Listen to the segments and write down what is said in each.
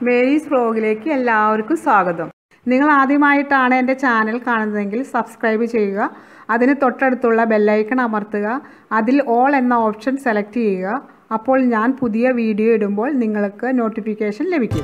Mary's വ്ലോഗിലേക്ക് എല്ലാവർക്കും സ്വാഗതം നിങ്ങൾ ആദ്യമായിട്ടാണ് എൻ്റെ ചാനൽ കാണുന്നതെങ്കിൽ സബ്സ്ക്രൈബ് ചെയ്യുക അതിന് തൊട്ടടുത്തുള്ള ബെല്ലൈക്കൺ അമർത്തുക അതിൽ ഓൾ എന്ന ഓപ്ഷൻ സെലക്ട് ചെയ്യുക അപ്പോൾ ഞാൻ പുതിയ വീഡിയോ ഇടുമ്പോൾ നിങ്ങൾക്ക് നോട്ടിഫിക്കേഷൻ ലഭിക്കും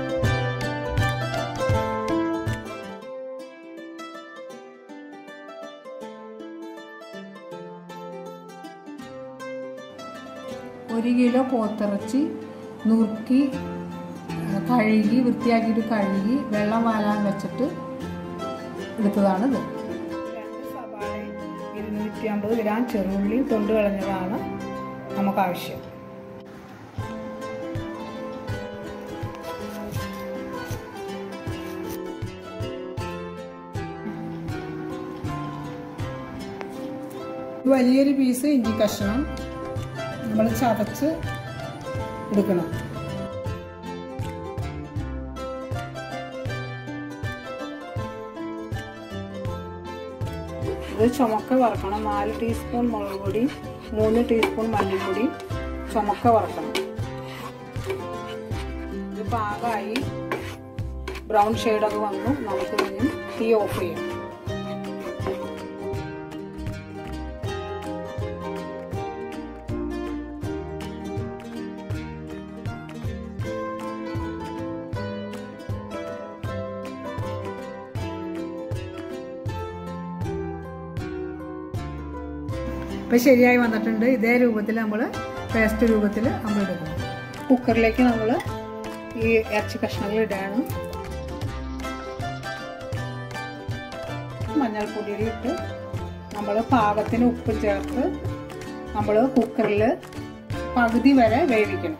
ഒരു കിലോ പോത്തിറച്ചി നുറുക്കി കഴുകി വൃത്തിയാക്കിയിട്ട് കഴുകി വെള്ളം വാലാൻ വെച്ചിട്ട് എടുത്തതാണിത് രണ്ട് സവാളയും ഇരുന്നൂറ്റി അമ്പത് ഗ്രാം ചെറുള്ളി തൊണ്ട് കളഞ്ഞതാണ് നമുക്ക് ആവശ്യം വലിയൊരു പീസ് ഇഞ്ചി കഷ്ണം നമ്മൾ ചതച്ച് എടുക്കണം ഇത് ചുമക്ക വറക്കണം നാല് ടീസ്പൂൺ മുളക് പൊടി മൂന്ന് ടീസ്പൂൺ മല്ലിപ്പൊടി ചുമക്ക വറക്കണം ഇത് പാകമായി ബ്രൗൺ ഷെയ്ഡൊക്കെ വന്നു നമുക്ക് ഇനി തീ ഓഫ് ചെയ്യാം ഇപ്പം ശരിയായി വന്നിട്ടുണ്ട് ഇതേ രൂപത്തിൽ നമ്മൾ പേസ്റ്റ് രൂപത്തിൽ നമ്മൾ എടുക്കണം കുക്കറിലേക്ക് നമ്മൾ ഈ ഇറച്ചി കഷ്ണങ്ങൾ ഇടുകയാണ് മഞ്ഞൾപ്പൊടിയിൽ ഇട്ട് നമ്മൾ പാകത്തിന് ഉപ്പും ചേർത്ത് നമ്മൾ കുക്കറിൽ പകുതി വരെ വേവിക്കണം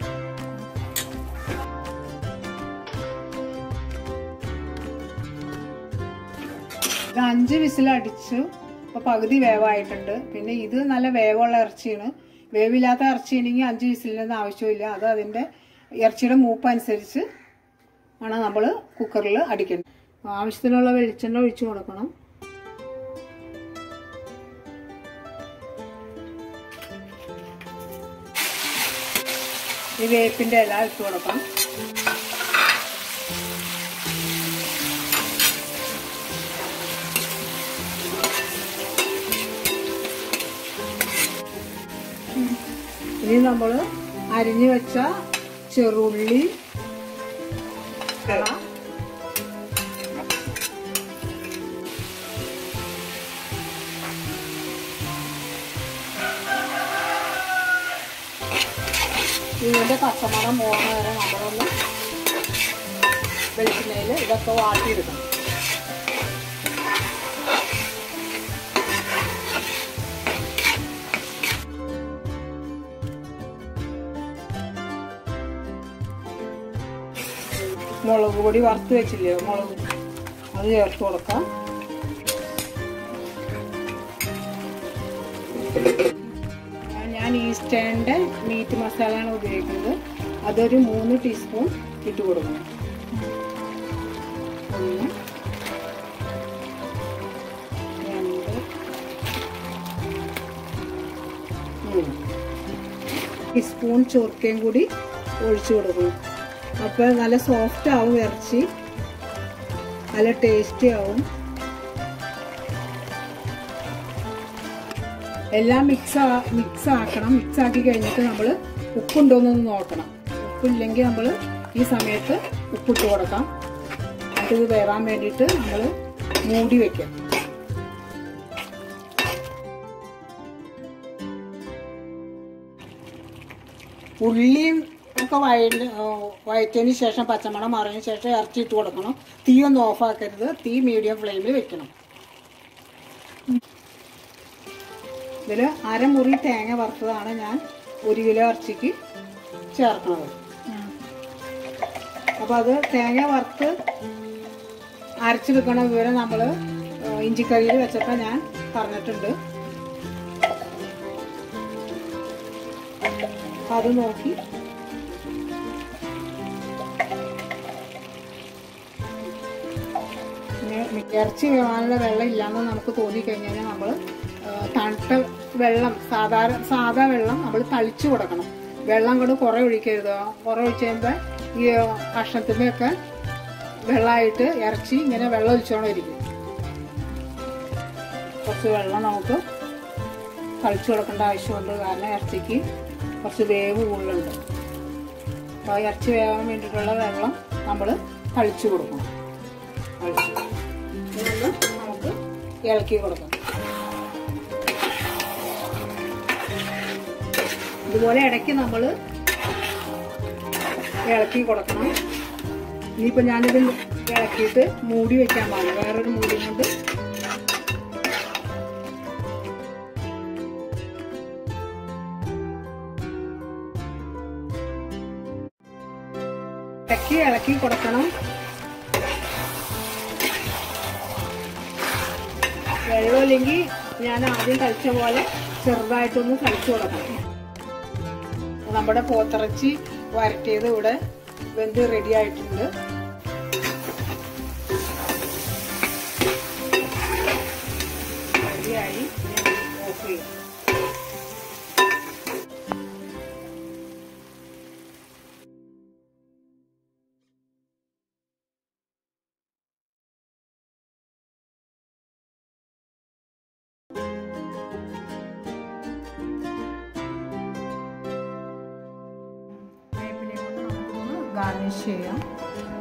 ഇത് അഞ്ച് വിസിലടിച്ചു അപ്പോൾ പകുതി വേവായിട്ടുണ്ട് പിന്നെ ഇത് നല്ല വേവുള്ള ഇറച്ചിയാണ് വേവില്ലാത്ത ഇറച്ചിയാണെങ്കിൽ അഞ്ച് വിസിലിനൊന്നും ആവശ്യമില്ല അത് അതിൻ്റെ ഇറച്ചിയുടെ മൂപ്പ് അനുസരിച്ച് ആണ് നമ്മൾ കുക്കറിൽ അടിക്കുന്നത് ആവശ്യത്തിനുള്ള വെളിച്ചെണ്ണ ഒഴിച്ചു കൊടുക്കണം ഈ വേപ്പിൻ്റെ ഇല ഇട്ട് കൊടുക്കാം ഇനി നമ്മൾ അരിഞ്ഞു വെച്ച ചെറുള്ളി ഇതിൻ്റെ കച്ചമണം പോകുന്ന വരെ നമ്മളൊന്ന് വെളിച്ചെണ്ണയിൽ ഇതൊക്കെ വാട്ടിയെടുക്കണം മുളക് പൊടി വറുത്ത് വെച്ചില്ലേ മുളക് അത് ചേർത്ത് കൊടുക്കാം ഞാൻ ഈസ്റ്റേണിൻ്റെ മീറ്റ് മസാലയാണ് ഉപയോഗിക്കുന്നത് അതൊരു മൂന്ന് ടീസ്പൂൺ ഇട്ട് കൊടുക്കണം ഒന്ന് രണ്ട് മൂന്ന് ടീസ്പൂൺ ചൊറുക്കയും കൂടി ഒഴിച്ചു കൊടുക്കണം അപ്പോൾ നല്ല സോഫ്റ്റ് ആവും ഇറച്ചി നല്ല ടേസ്റ്റി ആവും എല്ലാം മിക്സ് മിക്സ് ആക്കണം മിക്സ് ആക്കി കഴിഞ്ഞിട്ട് നമ്മൾ ഉപ്പുണ്ടോയെന്നൊന്ന് നോക്കണം ഉപ്പില്ലെങ്കിൽ നമ്മൾ ഈ സമയത്ത് ഉപ്പിട്ട് കൊടുക്കാം എന്നിട്ട് ഇത് വേവാൻ വേണ്ടിയിട്ട് നമ്മൾ മൂടി വെക്കാം ഉള്ളിയും ഒക്കെ വഴണ്ട് വഴറ്റിയതിന് ശേഷം പച്ചമണം മാറിയതിന് ശേഷം ഇറച്ചി ഇട്ട് കൊടുക്കണം തീ ഒന്നും ഓഫാക്കരുത് തീ മീഡിയം ഫ്ലെയിമിൽ വെക്കണം ഇതിൽ അരമുറി തേങ്ങ വറുത്തതാണ് ഞാൻ ഒരു കിലോ ഇറച്ചിക്ക് ചേർക്കുന്നത് അപ്പോൾ അത് തേങ്ങ വറുത്ത് അരച്ചെടുക്കണ വിവരം നമ്മൾ ഇഞ്ചിക്കറിയിൽ വെച്ചപ്പോൾ ഞാൻ പറഞ്ഞിട്ടുണ്ട് അത് നോക്കി ഇറച്ചി വേവാനുള്ള വെള്ളം ഇല്ലാന്ന് നമുക്ക് തോന്നിക്കഴിഞ്ഞാൽ നമ്മൾ തണുത്ത വെള്ളം സാധാരണ സാധാ വെള്ളം നമ്മൾ തളിച്ചു കൊടുക്കണം വെള്ളം കൂടെ കുറേ ഒഴിക്കരുത് കുറേ ഒഴിച്ച് കഴിയുമ്പോൾ ഈ കഷ്ണത്തിൻ്റെയൊക്കെ വെള്ളമായിട്ട് ഇറച്ചി ഇങ്ങനെ വെള്ളം ഒലിച്ചോണ്ടിരിക്കും കുറച്ച് വെള്ളം നമുക്ക് തളിച്ചു കൊടുക്കേണ്ട ആവശ്യമുണ്ട് കാരണം ഇറച്ചിക്ക് കുറച്ച് വേവ് കൂടുതലുണ്ട് അപ്പോൾ ഇറച്ചി വേവാൻ വേണ്ടിയിട്ടുള്ള വെള്ളം നമ്മൾ തളിച്ചു കൊടുക്കണം തളിച്ച് ഇതൊന്ന് നമുക്ക് ഇളക്കി കൊടുക്കണം ഇതുപോലെ ഇടയ്ക്ക് നമ്മൾ ഇളക്കി കൊടുക്കണം ഇനിയിപ്പോൾ ഞാനിത് ഇളക്കിയിട്ട് മൂടി വെക്കാൻ പാടില്ല വേറൊരു മൂടി കൊണ്ട് ഇടയ്ക്ക് ഇളക്കി കൊടുക്കണം വെള്ളമില്ലെങ്കിൽ ഞാൻ ആദ്യം കളിച്ച പോലെ ചെറുതായിട്ടൊന്ന് കളിച്ചു കൊടുക്കണം നമ്മുടെ പോത്തിറച്ചി വരട്ടിയത് ഇവിടെ വെന്ത് റെഡി ആയിട്ടുണ്ട് റെഡിയായി ഓഫ് ചെയ്യും വേപ്പിലയും കൊണ്ട് നമുക്കൊന്ന് ഗാർണിഷ് ചെയ്യാം